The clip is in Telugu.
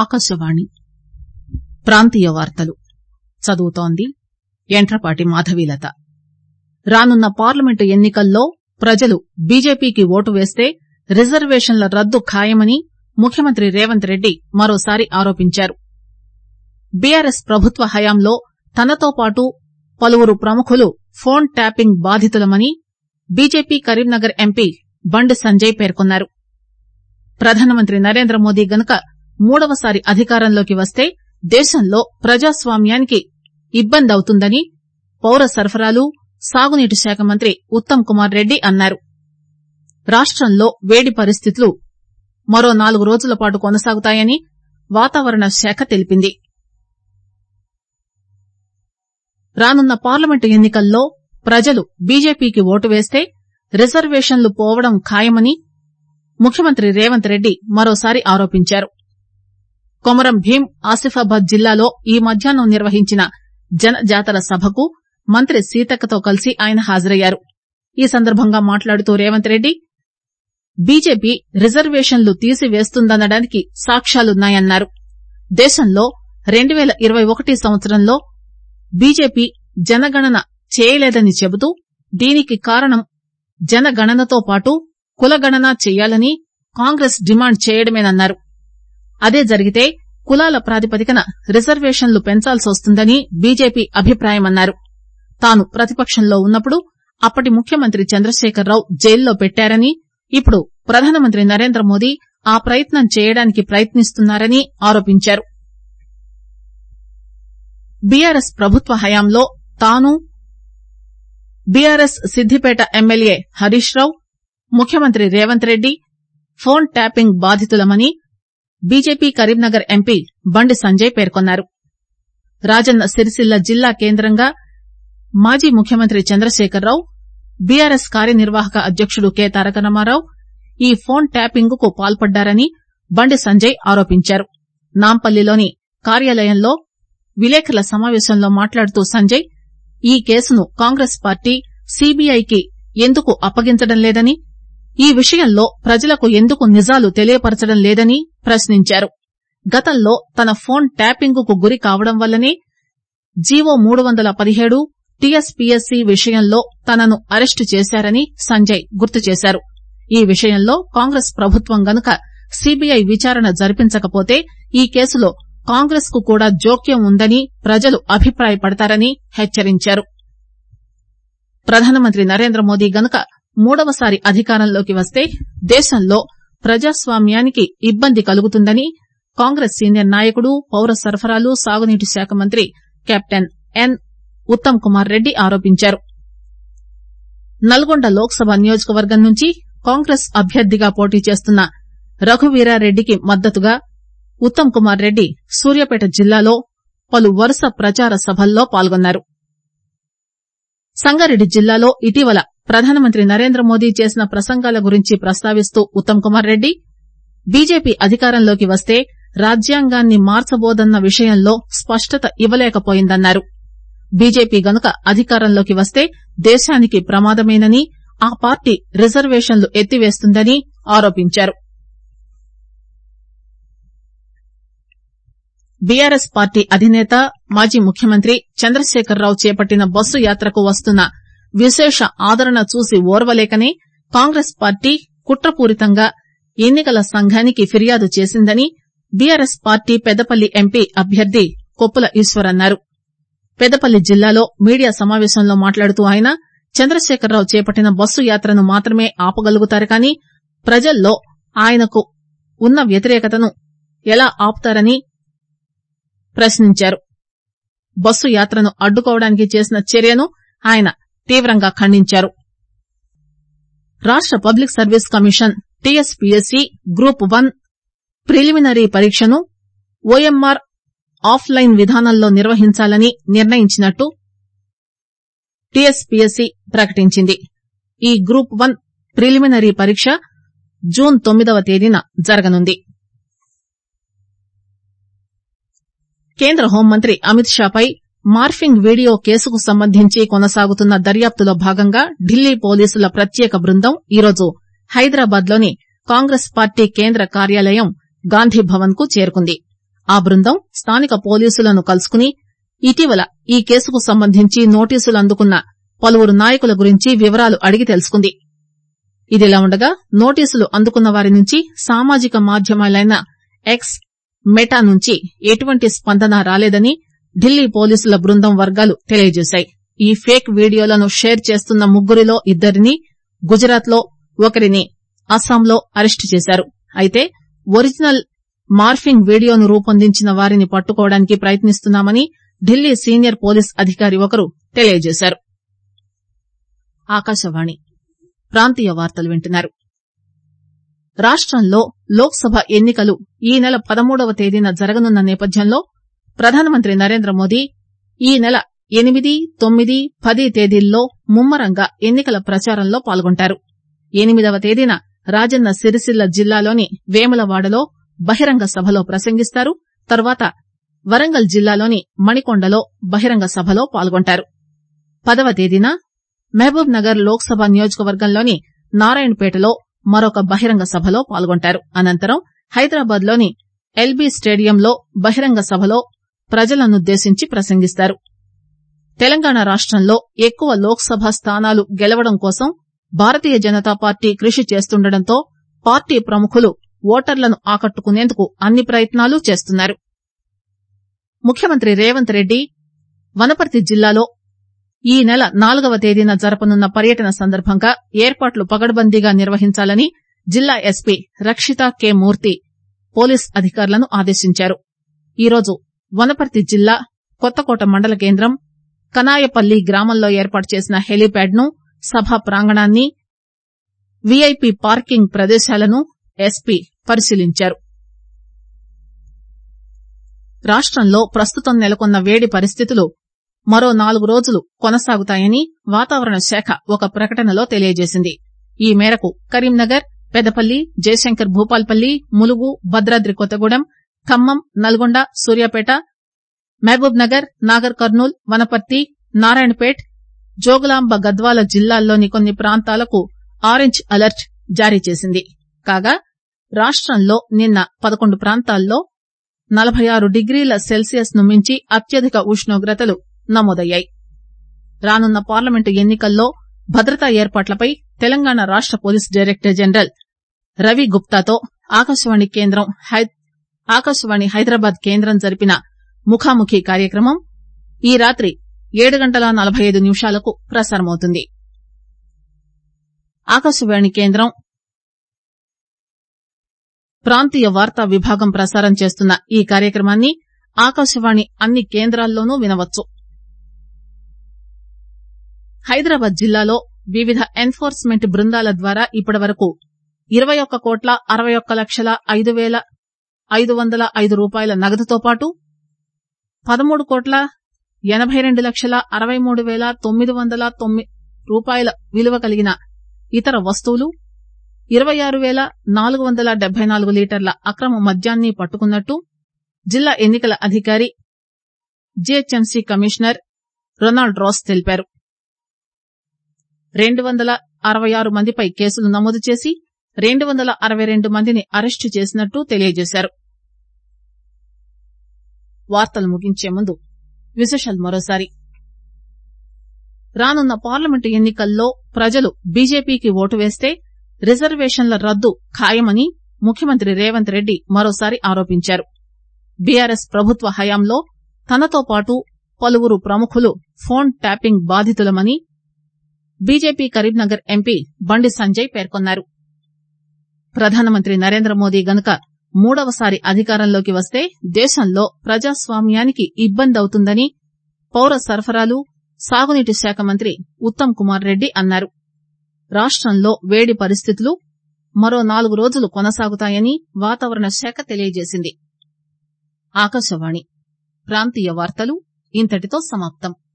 ఆకాశవాణి ప్రాంతీయ వార్తలు చదువుతోంది యంట్రపాటి మాధవీలత రానున్న పార్లమెంటు ఎన్ని కల్లో ప్రజలు బీజేపీకి ఓటు వేస్తే రిజర్వేషన్ల రద్దు ఖాయమని ముఖ్యమంత్రి రేవంత్ రెడ్డి మరోసారి ఆరోపించారు బీఆర్ఎస్ ప్రభుత్వ హయాంలో తనతో పాటు పలువురు ప్రముఖులు ఫోన్ ట్యాపింగ్ బాధితులమని బీజేపీ కరీంనగర్ ఎంపీ బండి సంజయ్ పేర్కొన్నారు ప్రధానమంత్రి నరేంద్రమోదీ గనుక మూడవసారి అధికారంలోకి వస్తే దేశంలో ప్రజాస్వామ్యానికి ఇబ్బందవుతుందని పౌర సరఫరాలు సాగునీటి శాఖ మంత్రి ఉత్తమ్ కుమార్ రెడ్డి అన్నారు రాష్టంలో వేడి పరిస్థితులు మరో నాలుగు రోజుల పాటు కొనసాగుతాయని వాతావరణ శాఖ తెలిపింది రానున్న పార్లమెంటు ఎన్ని కల్లో ప్రజలు బీజేపీకి ఓటు వేస్తే రిజర్వేషన్లు పోవడం ఖాయమని ముఖ్యమంత్రి రేవంత్ రెడ్డి మరోసారి ఆరోపించారు కొమరం భీం ఆసిఫాబాద్ జిల్లాలో ఈ మధ్యాహ్నం నిర్వహించిన జనజాతర సభకు మంత్రి సీతక్కతో కలిసి ఆయన హాజరయ్యారు ఈ సందర్భంగా మాట్లాడుతూ రేవంత్ రెడ్డి బీజేపీ రిజర్వేషన్లు తీసివేస్తుందనడానికి సాక్ష్యాలున్నాయన్నారు దేశంలో రెండు పేల ఇరవై ఒకటి సంవత్సరంలో బీజేపీ జనగణన చేయలేదని చెబుతూ దీనికి కారణం జనగణనతో పాటు కులగణన చెయ్యాలని కాంగ్రెస్ డిమాండ్ చేయడమేనన్నారు అదే జరిగితే కులాల ప్రాతిపదికన రిజర్వేషన్లు పెంచాల్సొస్తుందని బీజేపీ అభిప్రాయమన్నారు తాను ప్రతిపక్షంలో ఉన్నప్పుడు అప్పటి ముఖ్యమంత్రి చంద్రశేఖరరావు జైల్లో పెట్టారని ఇప్పుడు ప్రధానమంత్రి నరేంద్రమోదీ ఆ ప్రయత్నం చేయడానికి ప్రయత్నిస్తున్నారని ఆరోపించారు బీఆర్ఎస్ ప్రభుత్వ హయాంలో తాను బీఆర్ఎస్ సిద్దిపేట ఎమ్మెల్యే హరీష్ రావు ముఖ్యమంత్రి రేవంత్ రెడ్డి ఫోన్ ట్యాపింగ్ బాధితులమని బీజేపీ కరీంనగర్ ఎంపీ బండి సంజయ్ పేర్కొన్నారు రాజన్న సిరిసిల్ల జిల్లా కేంద్రంగా మాజీ ముఖ్యమంత్రి చంద్రశేఖరరావు బీఆర్ఎస్ కార్యనిర్వాహక అధ్యకుడు కె తారక రామారావు ఈ ఫోన్ ట్యాపింగ్ కు పాల్పడ్డారని బండి సంజయ్ ఆరోపించారు నాంపల్లిలోని కార్యాలయంలో విలేకరుల సమావేశంలో మాట్లాడుతూ సంజయ్ ఈ కేసును కాంగ్రెస్ పార్టీ సీబీఐకి ఎందుకు అప్పగించడం లేదని ఈ విషయంలో ప్రజలకు ఎందుకు నిజాలు తెలియపరచడం లేదని ప్రశ్నించారు గతంలో తన ఫోన్ ట్యాపింగ్ కు గురి కావడం వల్లనే జీవో మూడు వందల పదిహేడు టీఎస్పీఎస్సీ విషయంలో తనను అరెస్టు చేశారని సంజయ్ గుర్తు చేశారు ఈ విషయంలో కాంగ్రెస్ ప్రభుత్వం గనుక సీబీఐ విచారణ జరిపించకపోతే ఈ కేసులో కాంగ్రెస్ కు కూడా జోక్యం ఉందని ప్రజలు అభిప్రాయపడతారని హెచ్చరించారు ప్రధానమంత్రి నరేంద్రమోదీ గనుక మూడవసారి అధికారంలోకి వస్తే దేశంలో ప్రజాస్వామ్యానికి ఇబ్బంది కలుగుతుందని కాంగ్రెస్ సీనియర్ నాయకుడు పౌర సరఫరాలు సాగునీటి శాఖ మంత్రి కెప్టెన్ ఎన్ ఉత్తమ్ కుమార్ రెడ్డి ఆరోపించారు నల్గొండ లోక్సభ నియోజకవర్గం నుంచి కాంగ్రెస్ అభ్యర్థిగా పోటీ చేస్తున్న రఘువీరారెడ్డికి మద్దతుగా ఉత్తమ్ కుమార్ రెడ్డి సూర్యాపేట జిల్లాలో పలు వరుస ప్రచార సభల్లో పాల్గొన్నారు సంగారెడ్డి జిల్లాలో ఇటీవల ప్రధానమంత్రి నరేంద్రమోదీ చేసిన ప్రసంగాల గురించి ప్రస్తావిస్తూ ఉత్తమ్ కుమార్ రెడ్డి బీజేపీ అధికారంలోకి వస్తే రాజ్యాంగాన్ని మార్చబోదన్న విషయంలో స్పష్టత ఇవ్వలేకపోయిందన్నారు బీజేపీ గనుక అధికారంలోకి వస్తే దేశానికి ప్రమాదమేనని ఆ పార్టీ రిజర్వేషన్లు ఎత్తివేస్తుందని ఆరోపించారు బీఆర్ఎస్ పార్టీ అధినేత మాజీ ముఖ్యమంత్రి చంద్రశేఖరరావు చేపట్టిన బస్సు యాత్రకు వస్తున్న విశేష ఆదరణ చూసి ఓర్వలేకనే కాంగ్రెస్ పార్టీ కుట్రపూరితంగా ఎన్నికల సంఘానికి ఫిర్యాదు చేసిందని బీఆర్ఎస్ పార్టీ పెద్దపల్లి ఎంపీ అభ్యర్థి కొప్పుల ఈశ్వర్ అన్నారు పెద్దపల్లి జిల్లాలో మీడియా సమావేశంలో మాట్లాడుతూ ఆయన చంద్రశేఖరరావు చేపట్టిన బస్సు యాత్రను మాత్రమే ఆపగలుగుతారు కానీ ప్రజల్లో ఆయనకు ఉన్న వ్యతిరేకతను ఎలా ఆపుతారని ప్రశ్నించారు బస్సు యాత్రను అడ్డుకోవడానికి చేసిన చర్యను ఆయన తీవ్రంగా ఖండించారు రాష్ట public service commission TSPSC group one preliminary పరీక్షను ఓఎంఆర్ ఆఫ్ లైన్ విధానంలో నిర్వహించాలని నిర్ణయించినట్టు టీఎస్పీఎస్సీ ప్రకటించింది ఈ గ్రూప్ వన్ ప్రిలిమినరీ పరీక్ష జూన్ తొమ్మిదవ తేదీన జరగనుంది కేంద్ర హోంమంత్రి అమిత్ షాపై మార్ఫింగ్ వీడియో కేసుకు సంబంధించి కొనసాగుతున్న దర్యాప్తులో భాగంగా ఢిల్లీ పోలీసుల ప్రత్యేక బృందం ఈరోజు హైదరాబాద్ లోని కాంగ్రెస్ పార్టీ కేంద్ర కార్యాలయం గాంధీభవన్ కు చేరుకుంది ఆ బృందం స్థానిక పోలీసులను కలుసుకుని ఇటీవల ఈ కేసుకు సంబంధించి నోటీసులు అందుకున్న పలువురు నాయకుల గురించి వివరాలు అడిగి తెలుసుకుంది ఇదిలా ఉండగా నోటీసులు అందుకున్న వారి నుంచి సామాజిక మాధ్యమాలైన ఎక్స్ మెటా నుంచి ఎటువంటి స్పందన రాలేదని ఢిల్లీ పోలీసుల బృందం వర్గాలు తెలియజేశాయి ఈ ఫేక్ వీడియోలను షేర్ చేస్తున్న ముగ్గురిలో ఇద్దరిని గుజరాత్ లో ఒకరిని అస్సాంలో అరెస్టు చేశారు అయితే ఒరిజినల్ మార్ఫింగ్ వీడియోను రూపొందించిన వారిని పట్టుకోవడానికి ప్రయత్నిస్తున్నామని ఢిల్లీ సీనియర్ పోలీస్ అధికారి ఒకరు తెలియజేశారు ఆకాశవాణి ప్రాంతీయ వార్తలు వింటున్నారు రాష్టంలో లోక్ సభ ఎన్నికలు ఈ నెల పదమూడవ తేదీన జరగనున్న నేపథ్యంలో ప్రధానమంత్రి నరేంద్ర మోదీ ఈ నెల ఎనిమిది తొమ్మిది పది తేదీల్లో ముమ్మరంగా ఎన్నికల ప్రచారంలో పాల్గొంటారు ఎనిమిదవ తేదీన రాజన్న సిరిసిల్ల జిల్లాలోని వేములవాడలో బహిరంగ సభలో ప్రసంగిస్తారు తర్వాత వరంగల్ జిల్లాలోని మణికొండలో బహిరంగ సభలో పాల్గొంటారు పదవ తేదీన మహబూబ్ నగర్ లోక్ సభ నియోజకవర్గంలోని నారాయణపేటలో మరొక బహిరంగ సభలో పాల్గొంటారు అనంతరం హైదరాబాద్ లోని ఎల్బీ స్టేడియంలో బహిరంగ సభలో ప్రజలనుద్దేశించి ప్రసంగిస్తారు తెలంగాణ రాష్టంలో ఎక్కువ లోక్ సభ స్థానాలు గెలవడం కోసం భారతీయ జనతా పార్టీ కృషి చేస్తుండటంతో పార్టీ ప్రముఖులు ఓటర్లను ఆకట్టుకునేందుకు అన్ని ప్రయత్నాలు చేస్తున్నారు ముఖ్యమంత్రి రేవంత్ రెడ్డి వనపర్తి జిల్లాలో ఈ నెల నాలుగవ తేదీన జరపనున్న పర్యటన సందర్భంగా ఏర్పాట్లు పగడ్బందీగా నిర్వహించాలని జిల్లా SP Rakshitha K Murthy police అధికారులను ఆదేశించారు ఈరోజు వనపర్తి జిల్లా కొత్తకోట మండల కేంద్రం కనాయపల్లి గ్రామంలో ఏర్పాటు చేసిన హెలీప్యాడ్ ను సభా ప్రాంగణాన్ని వీఐపీ పార్కింగ్ ప్రదేశాలను ఎస్పీ పరిశీలించారు రాష్టంలో ప్రస్తుతం నెలకొన్న వేడి పరిస్థితులు మరో నాలుగు రోజులు కొనసాగుతాయని వాతావరణ శాఖ ఒక ప్రకటనలో తెలియజేసింది ఈ మేరకు కరీంనగర్ పెదపల్లి జయశంకర్ భూపాల్పల్లి ములుగు భద్రాద్రి కొత్తగూడెం ఖమ్మం నల్గొండ సూర్యాపేట మహబూబ్ నగర్ నాగర్ కర్నూల్ వనపర్తి నారాయణపేట్ జోగులాంబ గద్వాల జిల్లాల్లోని కొన్ని ప్రాంతాలకు ఆరెంజ్ అలర్ట్ జారీ చేసింది కాగా రాష్టంలో నిన్న పదకొండు ప్రాంతాల్లో నలభై ఆరు డిగ్రీల సెల్సియస్ ను మించి అత్యధిక ఉష్ణోగ్రతలు నమోదయ్యాయి రానున్న పార్లమెంటు ఎన్నికల్లో భద్రతా ఏర్పాట్లపై తెలంగాణ రాష్ట పోలీస్ డైరెక్టర్ జనరల్ రవి గుప్తాతో ఆకాశవాణి కేంద్రం ఆకాశవాణి హైదరాబాద్ కేంద్రం జరిపిన ముఖాముఖి కార్యక్రమం ఈ రాత్రి ఏడు గంటల నలభై ఐదు నిమిషాలకు ప్రసారమవుతుంది ఆకాశవాణి కేంద్రం ప్రాంతీయ వార్తా విభాగం ప్రసారం చేస్తున్న ఈ కార్యక్రమాన్ని ఆకాశవాణి అన్ని కేంద్రాల్లోనూ వినవచ్చు హైదరాబాద్ జిల్లాలో వివిధ ఎన్ఫోర్స్మెంట్ బృందాల ద్వారా ఇప్పటివరకు ఇరవై ఒక్క కోట్ల అరవై ఒక్క లక్షల ఐదు పేల ఐదు వందల ఐదు రూపాయల నగదుతో పాటు పదమూడు కోట్ల ఎనబై రెండు లక్షల అరవై మూడు పేల తొమ్మిది వందల తొమ్మిది రూపాయల విలువ కలిగిన ఇతర వస్తువులు ఇరవై ఆరు పేల నాలుగు వందల డెబ్బై నాలుగు లీటర్ల అక్రమ మద్యాన్ని పట్టుకున్నట్టు జిల్లా ఎన్నికల అధికారి జీహెచ్ఎంసీ కమిషనర్ రొనాల్డ్ రాస్ తెలిపారు రెండు వందల అరవై ఆరు మందిపై కేసులు నమోదు చేసి రెండు వందల అరవై రెండు మందిని అరెస్టు చేసినట్టు తెలియజేశారు వార్తలు ముగించే ముందు విశేషాలు మరోసారి రానున్న పార్లమెంటు ఎన్నికల్లో ప్రజలు బీజేపీకి ఓటు వేస్తే రిజర్వేషన్ల రద్దు ఖాయమని ముఖ్యమంత్రి రేవంత్ రెడ్డి మరోసారి ఆరోపించారు బీఆర్ఎస్ ప్రభుత్వ హయాంలో తనతో పాటు పలువురు ప్రముఖులు ఫోన్ ట్యాపింగ్ బాధితులమని బీజేపీ కరీంనగర్ ఎంపీ బండి సంజయ్ పేర్కొన్నారు ప్రధానమంత్రి నరేంద్ర మోదీ గనుక మూడవసారి అధికారంలోకి వస్తే దేశంలో ప్రజాస్వామ్యానికి ఇబ్బందవుతుందని పౌర సరఫరాలు సాగునీటి శాఖ మంత్రి ఉత్తమ్ కుమార్ రెడ్డి అన్నారు రాష్టంలో వేడి పరిస్థితులు మరో నాలుగు రోజులు కొనసాగుతాయని వాతావరణ శాఖ తెలియజేసింది ఆకాశవాణి ప్రాంతీయ వార్తలు ఇంతటితో సమాప్తం